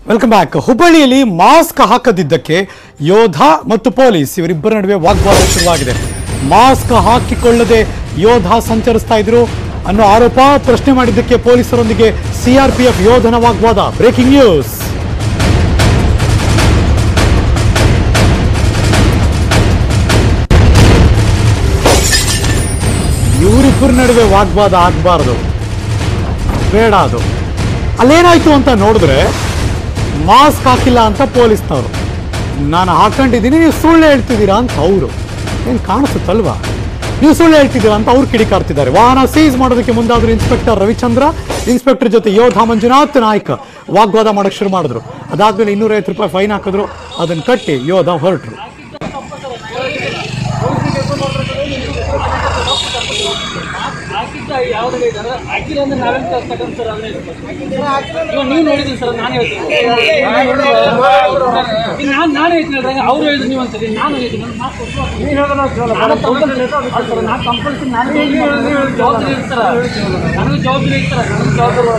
Welcome back ಹುಬ್ಬಳ್ಳಿಯಲ್ಲಿ mask ಹಾಕದಿದ್ದಕ್ಕೆ ಯೋಧ ಮತ್ತು ಪೊಲೀಸ್ ಇವರಿಬ್ಬರ ನಡುವೆ ವಾಗ್ವಾದ ಶುರುವಾಗಿದೆ ಮಾಸ್ಕ್ ಹಾಕಿಕೊಳ್ಳದೆ ಯೋಧ ಸಂಚರಿಸ್ತಾ ಇದ್ರು ಅನ್ನೋ ಆರೋಪ ಪ್ರಶ್ನೆ ಮಾಡಿದ್ದಕ್ಕೆ ಪೊಲೀಸರೊಂದಿಗೆ ಸಿಆರ್ಪಿಎಫ್ ಯೋಧನ ವಾಗ್ವಾದ ಬ್ರೇಕಿಂಗ್ ನ್ಯೂಸ್ ಇವರಿಬ್ಬರ ನಡುವೆ ವಾಗ್ವಾದ ಆಗಬಾರ್ದು ಬೇಡ ಅದು ಅಲ್ಲೇನಾಯ್ತು ಅಂತ ನೋಡಿದ್ರೆ ಮಾಸ್ಕ್ ಹಾಕಿಲ್ಲ ಅಂತ ಪೊಲೀಸ್ನವರು ನಾನು ಹಾಕೊಂಡಿದ್ದೀನಿ ನೀವು ಸುಳ್ಳು ಹೇಳ್ತಿದ್ದೀರಾ ಅಂತ ಅವರು ಏನು ಕಾಣಿಸುತ್ತಲ್ವಾ ನೀವು ಸುಳ್ಳು ಹೇಳ್ತಿದ್ದೀರಾ ಅಂತ ಅವ್ರು ಕಿಡಿಕಾರ್ತಿದ್ದಾರೆ ವಾಹನ ಸೀಸ್ ಮಾಡೋದಕ್ಕೆ ಮುಂದಾದ್ರು ಇನ್ಸ್ಪೆಕ್ಟರ್ ರವಿಚಂದ್ರ ಇನ್ಸ್ಪೆಕ್ಟರ್ ಜೊತೆ ಯೋಧ ಮಂಜುನಾಥ್ ನಾಯ್ಕ ವಾಗ್ವಾದ ಮಾಡಕ್ಕೆ ಶುರು ಮಾಡಿದ್ರು ಅದಾದ್ಮೇಲೆ ಇನ್ನೂರೈವತ್ತು ರೂಪಾಯಿ ಫೈನ್ ಹಾಕಿದ್ರು ಅದನ್ನು ಕಟ್ಟಿ ಯೋಧ ಹೊರಟರು ಹಾಕಿದ್ದ ಯಾವ್ದಾಗ ಇದ್ದಾರೆ ಹಾಕಿಲ್ಲ ಅಂದ್ರೆ ನಾವೇನ್ ತಗೊಂಡ್ ಸರ್ ಅದನ್ನೇ ಇವಾಗ ನೀವು ನೋಡಿದ್ರಿ ಸರ್ ನಾನು ಹೇಳ್ತೀನಿ ಈಗ ನಾನು ನಾನು ಹೇಳ್ತೀನಿ ಅವ್ರು ಹೇಳಿದ್ರು ನೀವು ಒಂದ್ಸರಿ ನಾನು ಹೇಳ್ತೀನಿ ನಾನು ಕಂಪಲ್ಸರಿ ನಾನು ಕಂಪಲ್ಸರಿ ನಾನು ಜವಾಬ್ದಾರಿ ಇರ್ತಾರ ನನಗೆ ಜವಾಬ್ದಾರಿ ಇರ್ತಾರ ನನಗೆ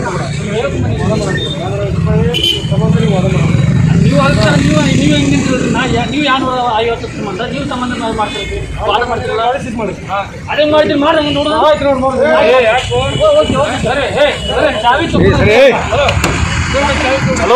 ಜವಾಬ್ದಾರಿ ನೀವು ಅಲ್ಸ ನೀವು ನೀವು ಹೆಂಗೆ ನಿಂತಿರೋದ್ರಿ ನಾ ಯಾ- ನೀವು ಯಾರು ಐವತ್ತು ಸಂಬಂಧ ನೀವು ಸಂಬಂಧ ನಾವು ಮಾಡ್ತೀರಿ ವಾದ ಮಾಡ್ತಿರಲ್ಲ ಅದೇ ಮಾಡ್ತೀನಿ ಮಾಡಿ ನೋಡೋಣ ಓಕೆ ಓಕೆ ಸರಿ ಹೇ ಸರಿ ಚಾವಿ ಹಲೋ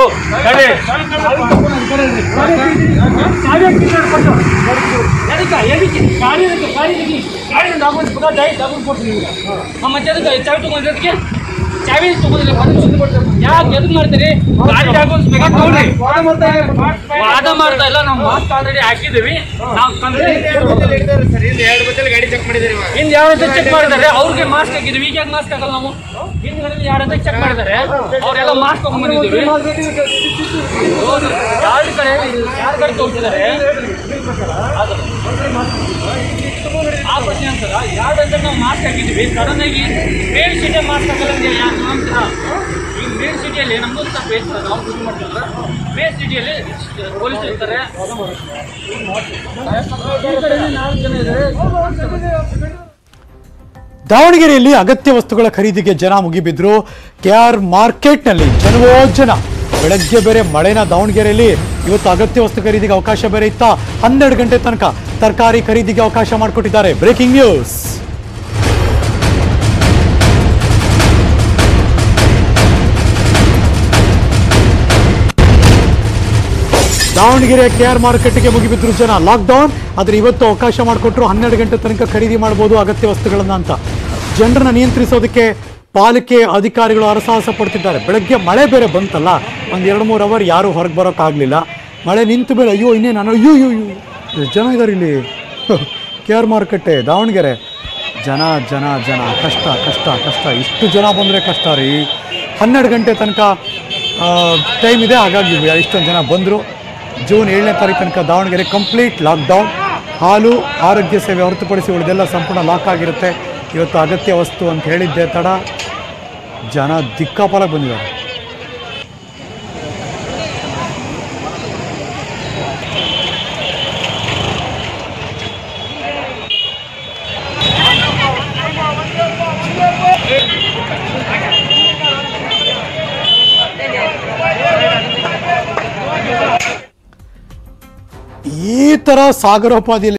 ಚಾವಿ ಎದಕ್ಕೆ ಎದಕ್ಕೆ ಗಾಡಿ ಎದಕ್ಕೆ ಗಾಡಿ ಎದಕ್ಕೆ ಗಾಡಿ ಡಾಕ್ಯುಮೆಂಟ್ ಪುನಃ ಡೈ ಡಾಕ್ಯುಮೆಂಟ್ ಕೊಡ್ತೀನಿ ನಿಮ್ಗೆ ಹಾಂ ಮತ್ತೆ ಅದಕ್ಕೆ ಚಾವಿ ತೊಗೊಂಡಿದ್ದಕ್ಕೆ ಚಾವಿ ತೊಗೊಂಡಿಲ್ಲ ಯಾಕೆ ಎದಕ್ಕೆ ಮಾಡ್ತೀರಿ ಗಾಡಿ ಡಾಕ್ಯುಮೆಂಟ್ಸ್ ಬೇಕಾದ್ರೆ ನೋಡಿ ವಾದ ಮಾಡ್ತಾ ಇಲ್ಲ ನಾವು ಮಾಸ್ಕ್ ಆಲ್ರೆಡಿ ಹಾಕಿದ್ದೀವಿ ನಾವು ಗಾಡಿ ಚೆಕ್ ಮಾಡಿದ್ದೀರಿ ಇವಾಗ ಹಿಂದೆ ಯಾವ ರೀತಿ ಚೆಕ್ ಮಾಡಿದ್ದಾರೆ ಅವ್ರಿಗೆ ಮಾಸ್ಕ್ ಹಾಕಿದ್ವಿ ಈಗ ಮಾಸ್ಕ್ ಹಾಕಲ್ಲ ನಾವು ಹಿಂದ್ಗಡೆ ಯಾವ ರೀತಿ ಚೆಕ್ ಮಾಡಿದ್ದಾರೆ ಅವರೆಲ್ಲ ಮಾಸ್ಕ್ ಹಾಕೊಂಡ್ ಬಂದಿದ್ದೀವಿ ಹೌದು. ಯಾರ ಕಡೆ ಯಾರ ಕಡೆ ತೋರಿಸಿದ್ದಾರೆ ಅದು. ಆ ಪ್ರಶ್ನೆ ಅಂತಾರ ಯಾರು ಅಂತ ನಾವು ಮಾಸ್ಕ್ ಹಾಕಿದ್ವಿ ಸಡನ್ ಆಗಿ ಮೇನ್ ಸಿಟಿಯ ಮಾಸ್ಕ್ ಹಾಕಲ್ಲ ಅಂತ ಯಾರು ಅಂತೀರ ಈಗ ಮೇನ್ ಸಿಟಿಯಲ್ಲಿ ನಮ್ದು ಸ್ವಲ್ಪ ಬೇಯಿಸ್ತಾರೆ ನಾವು ಶುರು ಮಾಡ್ತಿದ್ರೆ ಮೇನ್ ಸಿಟಿಯಲ್ಲಿ ಪೊಲೀಸ್ ಇರ್ತಾರೆ ಈ ಕಡೆ ನಾಲ್ಕು ಜನ ಇದ್ದಾರೆ ದಾವಣಗೆರೆಯಲ್ಲಿ ಅಗತ್ಯ ವಸ್ತುಗಳ ಖರೀದಿಗೆ ಜನ ಮುಗಿಬಿದ್ರು ಕೆ ಆರ್ ಮಾರ್ಕೆಟ್ನಲ್ಲಿ ಜನವೋ ಜನ ಬೆಳಗ್ಗೆ ಬೇರೆ ಮಳೆನ ದಾವಣಗೆರೆಯಲ್ಲಿ ಇವತ್ತು ಅಗತ್ಯ ವಸ್ತು ಖರೀದಿಗೆ ಅವಕಾಶ ಬೇರೆ ಇತ್ತ ಹನ್ನೆರಡು ಗಂಟೆ ತನಕ ತರಕಾರಿ ಖರೀದಿಗೆ ಅವಕಾಶ ಮಾಡಿಕೊಟ್ಟಿದ್ದಾರೆ breaking news Davanagere K R ಮಾರ್ಕೆಟ್ಗೆ ಮುಗಿಬಿದ್ರು ಜನ ಲಾಕ್ಡೌನ್ ಆದರೆ ಇವತ್ತು ಅವಕಾಶ ಮಾಡಿಕೊಟ್ರು ಹನ್ನೆರಡು ಗಂಟೆ ತನಕ ಖರೀದಿ ಮಾಡ್ಬೋದು ಅಗತ್ಯ ವಸ್ತುಗಳನ್ನ ಅಂತ ಜನರನ್ನ ನಿಯಂತ್ರಿಸೋದಕ್ಕೆ ಪಾಲಿಕೆ ಅಧಿಕಾರಿಗಳು ಹರಸಾಹಸ ಪಡ್ತಿದ್ದಾರೆ ಬೆಳಗ್ಗೆ ಮಳೆ ಬೇರೆ ಬಂತಲ್ಲ ಒಂದು ಎರಡು ಮೂರು ಅವರ್ ಯಾರೂ ಹೊರಗೆ ಬರೋಕ್ಕಾಗಲಿಲ್ಲ ಮಳೆ ನಿಂತು ಮೇಲೆ ಅಯ್ಯೋ ಇನ್ನೇ ನಾನು ಅಯ್ಯೋ ಅಯ್ಯೋ ಅಯ್ಯೋ ಎಷ್ಟು ಜನ ಇದ್ದಾರೆ ಇಲ್ಲಿ ಕೆ ಆರ್ ಮಾರ್ಕೆಟೆ ದಾವಣಗೆರೆ ಜನ ಜನ ಜನ ಕಷ್ಟ ಕಷ್ಟ ಕಷ್ಟ ಇಷ್ಟು ಜನ ಬಂದರೆ ಕಷ್ಟ ರೀ ಹನ್ನೆರಡು ಗಂಟೆ ತನಕ ಟೈಮ್ ಇದೆ ಹಾಗಾಗಿ ಇಷ್ಟೊಂದು ಜನ ಬಂದರು ಜೂನ್ ಏಳನೇ ತಾರೀಕು ತನಕ ದಾವಣಗೆರೆ ಕಂಪ್ಲೀಟ್ ಲಾಕ್ಡೌನ್ ಹಾಲು ಆರೋಗ್ಯ ಸೇವೆ ಹೊರತುಪಡಿಸಿ ಉಳಿದೆಲ್ಲ ಸಂಪೂರ್ಣ ಲಾಕ್ ಆಗಿರುತ್ತೆ ಇವತ್ತು ಅಗತ್ಯ ವಸ್ತು ಅಂತ ಹೇಳಿದ್ದೆ ತಡ ಜನ ದಿಕ್ಕಾಪಾಲಕ್ಕೆ ಬಂದಿದ್ದಾರೆ ಈ ಥರ ಸಾಗರೋಪಾದಿಯಲ್ಲಿ